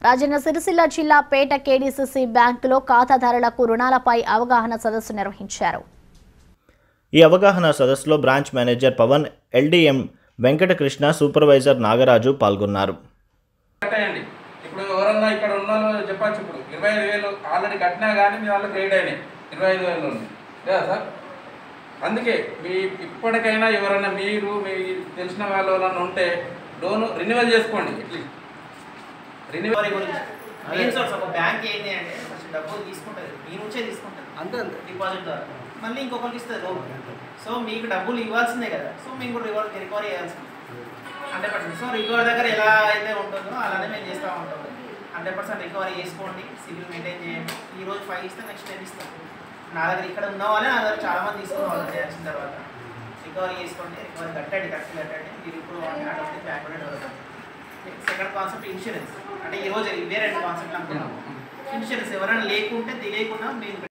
రాజన్న సిరిసిల్ల జిల్లా పేట కేడీసీసీ బ్యాంకులో ఖాతాదారులకు రుణాలపై అవగాహన సదస్సు నిర్వహించారు ఈ అవగాహన సదస్సులో branch manager Pavan LDM Venkatakrishna supervisor Nagaraju పాల్గొన్నారు కట్టేయండి ఇప్పుడు ఎవరన్నా ఇక్కడ ఉన్న వాళ్ళు చెప్పచ్చు ఇప్పుడు ఇరవై ఐదు వేలు ఆల్రెడీ కట్టినా కానీ మీ వాళ్ళు గ్రేడ్ అయినాయి ఇరవై ఐదు వేలు ఉంది లేదా సార్ అందుకే మీ ఇప్పటికైనా ఎవరైనా మీరు మీ తెలిసిన వాళ్ళు ఎవరైనా ఉంటే లోన్ రెన్యువల్ చేసుకోండి అట్లీస్ట్ రెన్యువల్ రికవరీ గురించి మెయిన్ సోర్స్ ఒక బ్యాంక్ ఏంటి అంటే ఫస్ట్ డబ్బులు తీసుకుంటుంది మీ నుంచే తీసుకుంటుంది అంతే అంతే డిపాజిట్ ద్వారా మళ్ళీ ఇంకొకరికి ఇస్తుంది లోన్ సో మీకు డబ్బులు ఇవ్వాల్సిందే కదా సో మేము కూడా రివర్ రికవరీ చేయాల్సింది హండ్రెడ్ పర్సెంట్ సో రికవరీ దగ్గర ఎలా అయితే ఉంటుందో అలానే మేము చేస్తూ ఉంటాం హండ్రెడ్ పర్సెంట్ రికవరీ చేసుకోండి సివిల్ మెయింటైన్ చేయండి ఈ రోజు ఫైవ్ ఇస్తే నెక్స్ట్ టెన్ ఇస్తాం నా దగ్గర ఇక్కడ ఉన్న వాళ్ళే నా దగ్గర చాలా మంది తీసుకున్న వాళ్ళు చేసిన తర్వాత రికవరీ చేసుకోండి రికవరీ కట్టండి కరెక్ట్ కట్టండి మీరు ఇప్పుడు అటువంటి బ్యాంక్ కూడా డెవలప్ సెకండ్ కాన్సెప్ట్ ఇన్సూరెన్స్ అంటే ఈ రోజు ఇవే రెండు కాన్సెప్ట్లు అనుకున్నాం ఇన్సూరెన్స్ ఎవరైనా లేకుంటే తెలియకుండా మేము